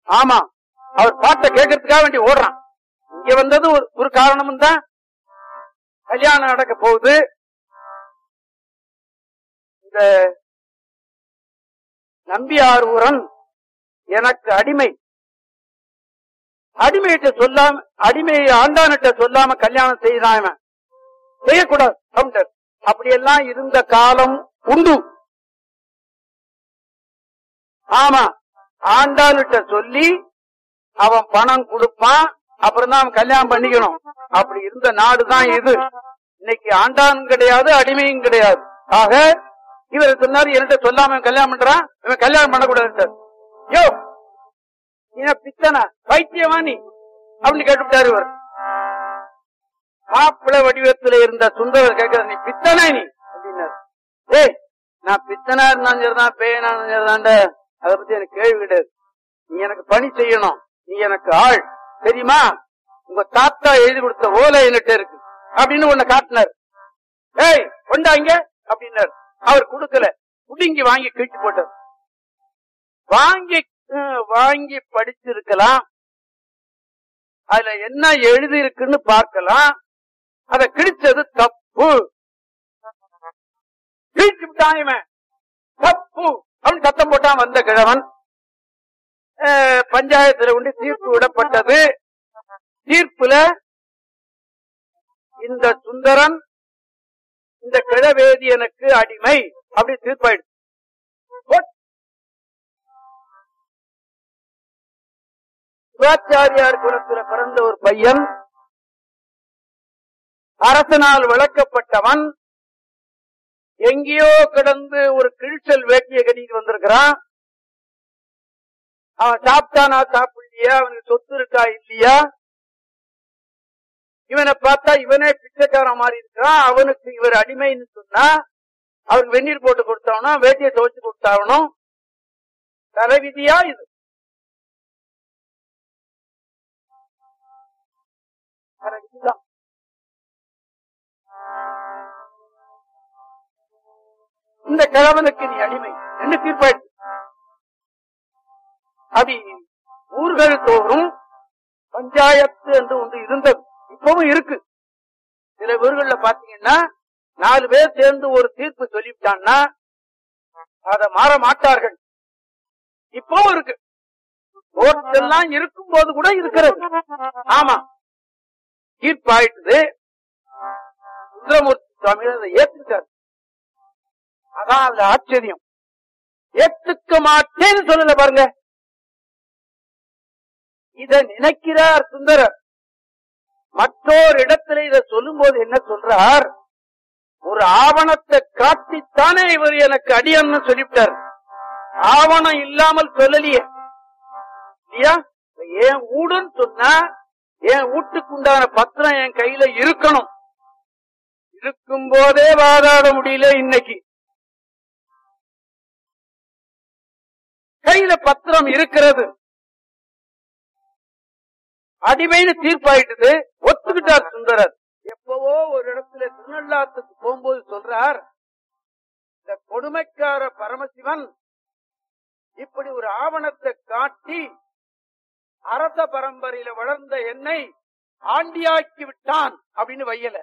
ஆமா அவர் பாட்டை கேட்கறதுக்காக வேண்டி ஓடுறான் இங்க வந்தது ஒரு ஒரு காரணமும் தான் கல்யாணம் நடக்க போகுது இந்த நம்பியாரூரன் எனக்கு அடிமை அடிமையிட்ட சொல்லாம அடிமை ஆண்டானிட்ட சொல்லாம கல்யாணம் செய்தான் இவன் செய்யக்கூடாது கவுண்டர் அப்படியெல்லாம் இருந்த காலம் உண்டு ஆமா ஆண்டாளுட்ட சொல்லி அவன் பணம் கொடுப்பான் அப்புறம் தான் அவன் கல்யாணம் பண்ணிக்கணும் அப்படி இருந்த நாடுதான் இது இன்னைக்கு ஆண்டானும் கிடையாது அடிமையும் கிடையாது ஆக இவர் சொன்னாரு என்கிட்ட சொல்லாம இவன் கல்யாணம் பண்றான் இவன் கல்யாணம் பண்ணக்கூடாது யோ நீ என்ன பித்தனா பைத்தியமா நீ அப்படின்னு கேட்டுவிட்டாரு இவர் மாப்பிள வடிவத்துல இருந்த சுந்தரர் கேட்கிற நீ பித்தனா நீ அப்படின்னாரு ஏய் நான் பித்தனா இருந்தாலும் சரிதான் பேயனா இருந்தாலும் சரிதான்டா அதை பத்தி எனக்கு கேள்வி கிடையாது நீ எனக்கு பணி செய்யணும் நீ எனக்கு ஆள் தெரியுமா உங்க தாத்தா எழுதி கொடுத்த ஓலை என்கிட்ட இருக்கு அப்படின்னு உன்னை காட்டினார் ஏய் கொண்டாங்க அப்படின்னாரு அவர் கொடுக்கல குடுங்கி வாங்கி கிழிச்சு போட்டார் வாங்கி அஹ், வாங்கி படிச்சிருக்கலாம் அதுல என்ன எழுதி இருக்குன்னு பார்க்கலாம் அத கிழிச்சது தப்பு கிழிச்சு விட்டான் இவன் தப்பு அவன் சத்தம் போட்டான் வந்த கிழவன் அஹ், பஞ்சாயத்துல கொண்டு தீர்ப்பு விடப்பட்டது தீர்ப்புல இந்த சுந்தரன் இந்த கிழவேதியனுக்கு அடிமை அப்படி தீர்ப்பாயிடுச்சு போட். சிவாச்சாரியார் குலத்துல பிறந்த ஒரு பையன் அரசனால் விளக்கப்பட்டவன் எங்கேயோ கிடந்து ஒரு கிழிச்சல் வேட்டியை கட்டிட்டு வந்திருக்கிறான் அவன் சாப்பிட்டானா சாப்பிடலையா அவனுக்கு சொத்து இருக்கா இல்லையா இவனை பார்த்தா இவனே பிச்சைக்காரன் மாதிரி இருக்கிறான் அவனுக்கு இவர் அடிமைன்னு சொன்னா அவருக்கு வெந்நீர் போட்டு கொடுத்தாவணும் வேட்டியை துவைச்சு கொடுத்தாவணும் தலைவிதியா இது தலைவிதிதான். இந்த கிழவனுக்கு நீ அடிமை என்ன தீர்ப்பாயிடுச்சு அப்படி ஊர்கள் தோறும் பஞ்சாயத்து என்று ஒன்று இருந்தது இப்பவும் இருக்கு சில ஊர்கள்ல பாத்தீங்கன்னா நாலு பேர் சேர்ந்து ஒரு தீர்ப்பு சொல்லிவிட்டான்னா அதை மாற மாட்டார்கள் இப்பவும் இருக்கு கோர்ட்டெல்லாம் இருக்கும் போது கூட இருக்கிறது ஆமா தீர்ப்பாயிட்டுது சுந்தரமூர்த்தி சுவாமி அதை ஏத்துக்கிட்டார் அதான் அதுல ஆச்சரியம் ஏத்துக்க மாட்டேன்னு சொல்லல பாருங்க இத நினைக்கிறார் சுந்தரர் மற்றொரு இடத்துல இத சொல்லும்போது என்ன சொல்றார் ஒரு ஆவணத்தை காட்டித்தானே இவர் எனக்கு அடியன்னு சொல்லிவிட்டார் ஆவணம் இல்லாமல் சொல்லலையே இல்லையா ஏன் ஊடுன்னு சொன்னா என் வீட்டுக்கு உண்டான பத்திரம் என் கையில இருக்கணும் இருக்கும் போதே வாதாட முடியல இன்னைக்கு கையில பத்திரம் இருக்கிறது அடிமைன்னு தீர்ப்பாயிட்டது ஒத்துக்கிட்டார் சுந்தரர் எப்பவோ ஒரு இடத்துல திருநள்ளாத்துக்கு போகும்போது சொல்றார் இந்த கொடுமைக்கார பரமசிவன் இப்படி ஒரு ஆவணத்தை காட்டி அரச பரம்பரையில வளர்ந்த என்னை ஆண்டியாக்கி விட்டான் அப்படின்னு வையல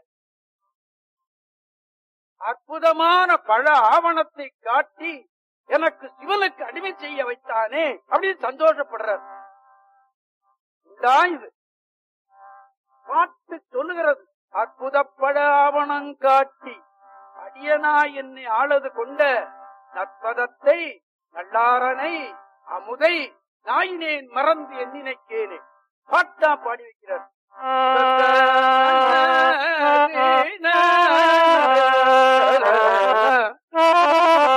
அற்புதமான பல ஆவணத்தை காட்டி எனக்கு சிவனுக்கு அடிமை செய்ய வைத்தானே அப்படின்னு சந்தோஷப்படுறார் இதுதான் இது பாட்டு சொல்லுகிறது அற்புதப்பட ஆவணம் காட்டி அடியனா என்னை ஆளது கொண்ட நற்பதத்தை நல்லாரனை அமுதை நாயினேன் மறந்து எண்ணினைக்கேனே பாட்டா பாடி வைக்கிறார்